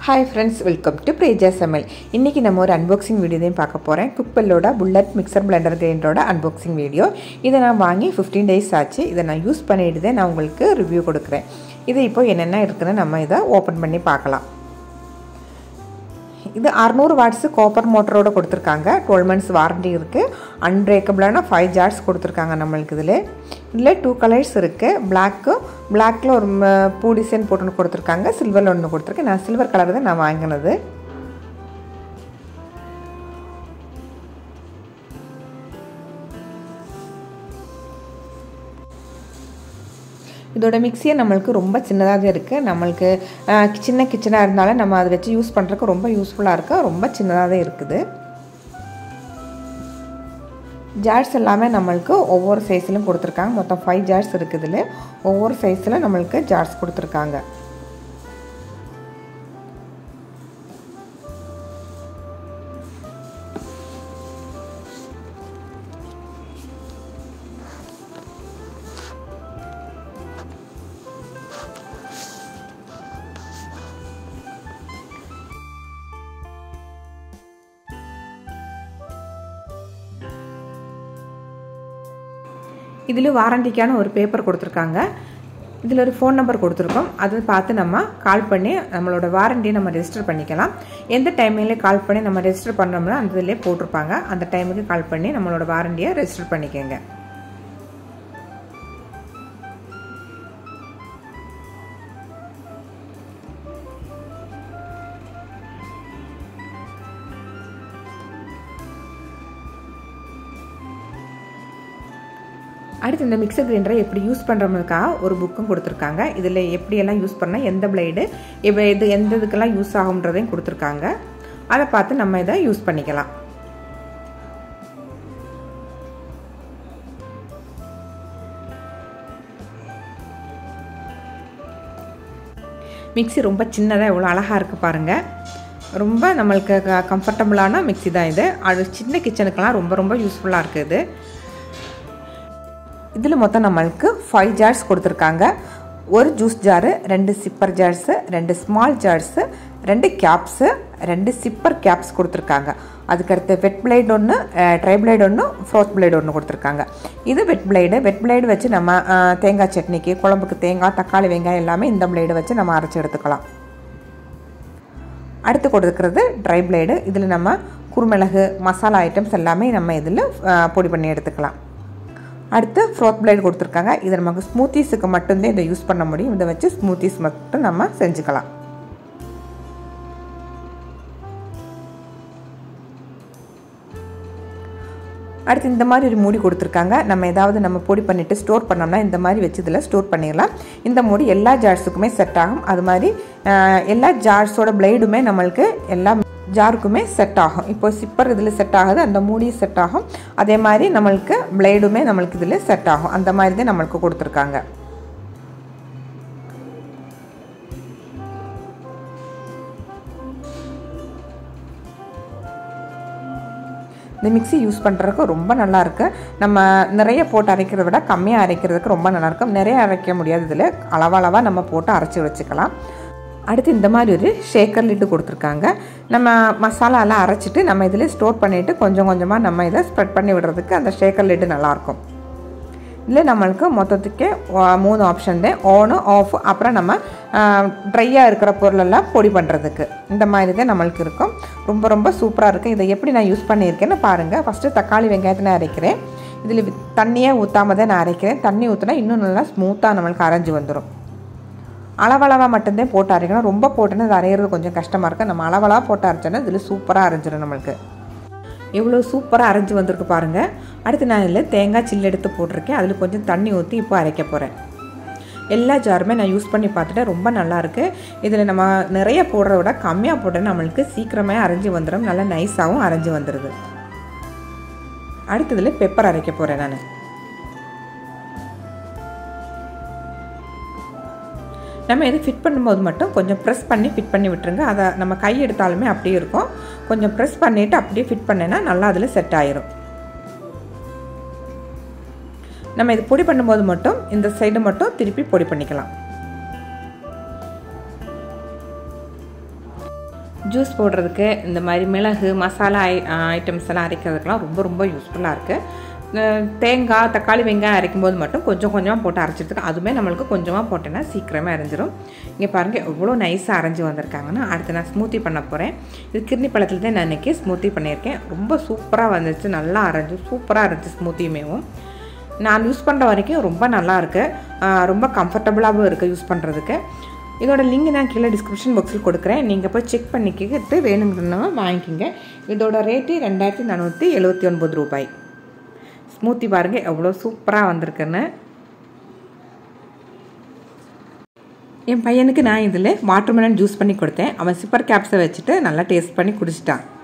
hi friends welcome to Preja சமையல் இன்றைக்கி நம்ம ஒரு அன்பாக்சிங் வீடியோ தான் பார்க்க போகிறேன் குக்பெல்லோட புல்லட் மிக்சர் பிளெண்டர் கிரைண்டரோட அன்பாக்சிங் வீடியோ இதை நான் வாங்கி ஃபிஃப்டீன் டேஸ் ஆச்சு இதை நான் யூஸ் பண்ணிட்டு தான் நான் உங்களுக்கு ரிவ்யூ கொடுக்குறேன் இது இப்போ என்னென்ன இருக்குன்னு நம்ம இதை ஓப்பன் பண்ணி பார்க்கலாம் இது அறநூறு வாட்ஸு காப்பர் மோட்டரோட கொடுத்துருக்காங்க டுவெல் மந்த்ஸ் வாரண்டி இருக்குது அன்பிரேக்கபிளான ஃபைவ் ஜார்ஸ் கொடுத்துருக்காங்க நம்மளுக்கு இதில் இதில் டூ கலர்ஸ் இருக்குது பிளாக்கு பிளாக்கில் ஒரு பூ டிசைன் போட்டு ஒன்று கொடுத்துருக்காங்க சில்வரில் ஒன்று கொடுத்துருக்கேன் நான் சில்வர் கலர் தான் நான் வாங்கினது இதோட மிக்சியே நம்மளுக்கு ரொம்ப சின்னதாக தான் இருக்குது நம்மளுக்கு சின்ன கிச்சனாக இருந்தாலும் நம்ம அதை வச்சு யூஸ் பண்ணுறதுக்கு ரொம்ப யூஸ்ஃபுல்லாக இருக்குது ரொம்ப சின்னதாக தான் இருக்குது ஜார்ஸ் எல்லாமே நம்மளுக்கு ஒவ்வொரு சைஸ்லையும் கொடுத்துருக்காங்க மொத்தம் ஃபைவ் ஜார்ஸ் இருக்குது இதில் ஒவ்வொரு சைஸில் நம்மளுக்கு ஜார்ஸ் கொடுத்துருக்காங்க இதில் வாரண்டிக்கான ஒரு பேப்பர் கொடுத்துருக்காங்க இதில் ஒரு ஃபோன் நம்பர் கொடுத்துருக்கோம் அதை பார்த்து நம்ம கால் பண்ணி நம்மளோட வாரண்டியை நம்ம ரெஜிஸ்டர் பண்ணிக்கலாம் எந்த டைம்லேயே கால் பண்ணி நம்ம ரெஜிஸ்டர் பண்ணோம்னா அந்த இதிலே போட்டிருப்பாங்க அந்த டைமுக்கு கால் பண்ணி நம்மளோட வாரண்டியை ரெஜிஸ்டர் பண்ணிக்கோங்க அடுத்து இந்த மிக்சர் கிரைண்டரை எப்படி யூஸ் பண்ணுறவங்களுக்காக ஒரு புக்கும் கொடுத்துருக்காங்க இதில் எப்படியெல்லாம் யூஸ் பண்ணால் எந்த பிளேடு இப்போ இது எந்த இதுக்கெல்லாம் யூஸ் ஆகுன்றதையும் கொடுத்துருக்காங்க அதை பார்த்து நம்ம இதை யூஸ் பண்ணிக்கலாம் மிக்சி ரொம்ப சின்னதாக எவ்வளோ அழகாக இருக்குது பாருங்கள் ரொம்ப நம்மளுக்கு கம்ஃபர்டபுளான மிக்சி தான் இது அது சின்ன கிச்சனுக்கெல்லாம் ரொம்ப ரொம்ப யூஸ்ஃபுல்லாக இருக்குது இதில் மொத்தம் நம்மளுக்கு ஃபைவ் ஜார்ஸ் கொடுத்துருக்காங்க ஒரு ஜூஸ் ஜாரு ரெண்டு சிப்பர் ஜார்ஸு ரெண்டு ஸ்மால் ஜார்ஸு ரெண்டு கேப்ஸு ரெண்டு சிப்பர் கேப்ஸ் கொடுத்துருக்காங்க அதுக்கடுத்து வெட் பிளேட் ஒன்று ட்ரை பிளேட் ஒன்று ஃப்ரோத் பிளேட் ஒன்று கொடுத்துருக்காங்க இது வெட் பிளேடு வெட் பிளேடு வச்சு நம்ம தேங்காய் சட்னிக்கு குழம்புக்கு தேங்காய் தக்காளி வெங்காயம் எல்லாமே இந்த பிளேடு வச்சு நம்ம அரைச்சி எடுத்துக்கலாம் அடுத்து கொடுக்குறது ட்ரை பிளேடு இதில் நம்ம குருமிளகு மசாலா ஐட்டம்ஸ் எல்லாமே நம்ம இதில் பொடி பண்ணி எடுத்துக்கலாம் அடுத்து ஃப்ரோத் பிளேட் கொடுத்துருக்காங்க இதை நமக்கு ஸ்மூத்திஸுக்கு மட்டும்தான் இதை யூஸ் பண்ண முடியும் இதை வச்சு ஸ்மூத்திஸ் மட்டும் நம்ம செஞ்சுக்கலாம் அடுத்து இந்த மாதிரி ஒரு மூடி கொடுத்துருக்காங்க நம்ம ஏதாவது நம்ம பொடி பண்ணிவிட்டு ஸ்டோர் பண்ணோம்னா இந்த மாதிரி வச்சு இதில் ஸ்டோர் பண்ணிடலாம் இந்த மூடி எல்லா ஜார்ஸுக்குமே செட் ஆகும் அது மாதிரி எல்லா ஜார்ஸோட பிளேடுமே நம்மளுக்கு எல்லா ஜாருக்குமே செட் ஆகும் இப்போ சிப்பர் இதில் செட் ஆகுது அந்த மூடியும் செட் ஆகும் அதே மாதிரி நம்மளுக்கு பிளேடுமே நம்மளுக்கு இதில் செட் ஆகும் அந்த மாதிரி தான் நம்மளுக்கு கொடுத்துருக்காங்க இந்த மிக்சி யூஸ் பண்ணுறதுக்கு ரொம்ப நல்லாயிருக்கு நம்ம நிறைய போட்டு அரைக்கிறத விட கம்மியாக அரைக்கிறதுக்கு ரொம்ப நல்லாயிருக்கும் நிறைய அரைக்க முடியாது இதில் அளவளவாக நம்ம போட்டு அரைச்சி வச்சுக்கலாம் அடுத்து இந்த மாதிரி ஒரு ஷேக்கர் லிட்டு கொடுத்துருக்காங்க நம்ம மசாலாலாம் அரைச்சிட்டு நம்ம இதில் ஸ்டோர் பண்ணிவிட்டு கொஞ்சம் கொஞ்சமாக நம்ம இதை ஸ்ப்ரெட் பண்ணி விடுறதுக்கு அந்த ஷேக்கர் லிட்டு நல்லாயிருக்கும் இதில் நம்மளுக்கு மொத்தத்துக்கே மூணு ஆப்ஷன் தான் ஆனு ஆஃப் அப்புறம் நம்ம ட்ரையாக இருக்கிற பொருளெல்லாம் பொடி பண்ணுறதுக்கு இந்த மாதிரி தான் நம்மளுக்கு இருக்கும் ரொம்ப ரொம்ப சூப்பராக இருக்குது இதை எப்படி நான் யூஸ் பண்ணியிருக்கேன்னு பாருங்கள் ஃபஸ்ட்டு தக்காளி வெங்காயத்தை நான் அரைக்கிறேன் இதில் தண்ணியே ஊற்றாம தான் நான் அரைக்கிறேன் தண்ணி ஊற்றினா இன்னும் நல்லா ஸ்மூத்தாக நம்மளுக்கு அரைஞ்சி வந்துடும் அளவளவாக மட்டும்தான் போட்டு அரைக்கணும் ரொம்ப போட்டோன்னா அது அரைகிறது கொஞ்சம் கஷ்டமாக இருக்குது நம்ம அளவளாக போட்டு அரைச்சோன்னா இதில் சூப்பராக அரைஞ்சிடும் நம்மளுக்கு எவ்வளோ சூப்பராக அரைஞ்சி வந்திருக்கு பாருங்கள் அடுத்து நான் இதில் தேங்காய் சில்லு எடுத்து போட்டிருக்கேன் அதில் கொஞ்சம் தண்ணி ஊற்றி இப்போ அரைக்க போகிறேன் எல்லா ஜாருமே நான் யூஸ் பண்ணி பார்த்துட்டு ரொம்ப நல்லாயிருக்கு இதில் நம்ம நிறைய போடுறத விட கம்மியாக போட்டால் நம்மளுக்கு சீக்கிரமே அரைஞ்சி வந்துடும் நல்லா நைஸாகவும் அரைஞ்சி வந்துடுது அடுத்ததில் பெப்பர் அரைக்க போகிறேன் நான் நம்ம எது ஃபிட் பண்ணும்போது மட்டும் கொஞ்சம் ப்ரெஸ் பண்ணி ஃபிட் பண்ணி விட்டுருங்க அதை நம்ம கை எடுத்தாலுமே அப்படியே இருக்கும் கொஞ்சம் ப்ரெஸ் பண்ணிவிட்டு அப்படியே ஃபிட் பண்ணேன்னா நல்லா அதில் செட் ஆயிரும் நம்ம இது பொடி பண்ணும்போது மட்டும் இந்த சைடு மட்டும் திருப்பி பொடி பண்ணிக்கலாம் ஜூஸ் போடுறதுக்கு இந்த மாதிரி மிளகு மசாலா ஐ ஐட்டம்ஸ் எல்லாம் அரைக்கிறதுக்கெலாம் ரொம்ப ரொம்ப யூஸ்ஃபுல்லாக இருக்குது தேங்காய் தக்காளி வெங்காயம் அரைக்கும் போது மட்டும் கொஞ்சம் கொஞ்சமாக போட்டு அரைச்சிட்டு அதுவுமே நம்மளுக்கு கொஞ்சமாக போட்டேன்னா சீக்கிரமே அரைஞ்சிரும் இங்கே பாருங்கள் எவ்வளோ நைஸாக அரைஞ்சி வந்திருக்காங்கன்னா அடுத்து நான் ஸ்மூத்தி பண்ண போகிறேன் இது கிர்னி பழத்தில் தான் நான் இன்றைக்கி ஸ்மூத்தி பண்ணியிருக்கேன் ரொம்ப சூப்பராக வந்துச்சு நல்லா அரைஞ்சி சூப்பராக இருந்துச்சு ஸ்மூத்தியுமேவும் நான் யூஸ் பண்ணுற வரைக்கும் ரொம்ப நல்லா இருக்குது ரொம்ப கம்ஃபர்டபுளாகவும் இருக்குது யூஸ் பண்ணுறதுக்கு இதோட லிங்க் நான் கீழே டிஸ்கிரிப்ஷன் பாக்ஸில் கொடுக்குறேன் நீங்கள் போய் செக் பண்ணிக்கிட்டு வேணுங்கிறனா வாங்கிக்கிங்க இதோட ரேட்டு ரெண்டாயிரத்தி நானூற்றி எழுபத்தி ஒன்பது ரூபாய் ஸ்மூத்தி பாருங்கள் எவ்வளோ சூப்பராக வந்திருக்குன்னு என் பையனுக்கு நான் இதில் வாட்டர்மெலன் ஜூஸ் பண்ணி கொடுத்தேன் அவன் சிப்பர் கேப்ஸை வச்சுட்டு நல்லா டேஸ்ட் பண்ணி குடிச்சிட்டான்